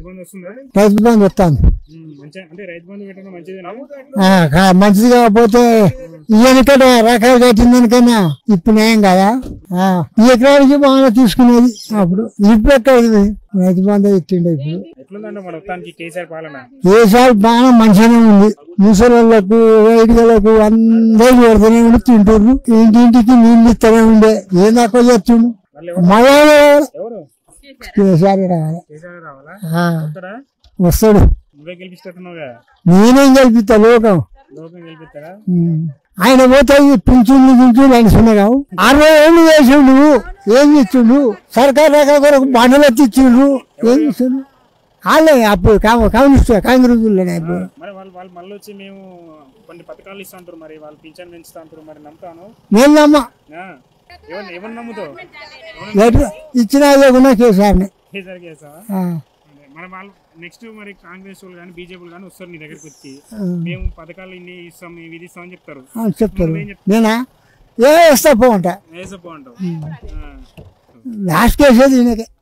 బంధు వస్తుందా రైతు బంధు వస్తాను ఉమ్, మంచిగా అంటే రైతు బంధు పెట్టడం మంచిదేనా ఆ, కా- మంచిది కాకపోతే ఈయనకట రకాలు కట్టిందనికైనా ఇప్పుడు ఏం కదా ఆ, ఈ ఎకరానికి బాగా తీసుకునేది అప్పుడు ఇప్పుడు ఎక్కడ ఇది? రైతు బంధు ఇచ్చిండే ఇప్పుడు ఎట్లుందంటే మన మొత్తానికి కేసీఆర్ పాలన దేశాలు బాగా మంచిగానే ఉంది ముసలోళ్ళకు వైద్యులకు అందరికి పెడుతూనే ఉండి తింటారు ఇంటింటికి నీళ్ళు ఇస్తూనే ఉండే ఏం తక్కువ చేస్తుండు మళ్ళీ ఎవరు మళ్ళా ఎవరు కేసీఆర్ రావాలి కేసీఆర్ రావాలా ఆ, వస్తాడా వస్తాడు నువ్వే గెలిపిస్తున్నారు కదా నేనేం గెలిపిస్తా లోకం లోకం గెలిపిస్తారా ఉమ్. ఆయన పోతే ఈ పింఛన్లు గించులు ఆయన సున్నగావు అరవై ఏళ్ళు చేసిండు నువ్వు ఏం ఇచ్చిండు సర్కార్ రకాల కొరకు బండలు ఎత్తిచ్చిండ్రు ఏం ఇచ్చిండు వాళ్ళే అప్పుడు కామ- కమ్యూనిస్ట్ కాంగ్రెస్ ఇప్పుడు మరి వాళ్ళు వాళ్ళు మళ్ళీ వచ్చి మేము కొన్ని పథకాలు ఇస్తా అంటారు మరి వాళ్ళు పింఛన్ పెంచుతా అంటారు మరి నమ్ముతాను నేను నమ్మ ఆ, ఎవరిని ఎవరిని నమ్ముతావు ఎటు ఇచ్చినా లేకున్నా కేసీఆర్ని కేసీఆర్ చేస్తావా ఆ, మరి వాళ్ళు నెక్స్ట్ మరి కాంగ్రెస్ వాళ్ళు కానీ బీజేపీ కానీ వస్తారు నీ దగ్గరికి వచ్చి ఆ, మేము పథకాలు ఇన్ని ఇస్తాం ఇవి ఇది ఇస్తాం అని చెప్తారు ఆ, చెప్తారు నువ్వేం చెప్తావు నేనా ఏ వేస్తా పోంట వేసపో అంటావు ఆ. లాస్ట్ వేసేది ఈయనకే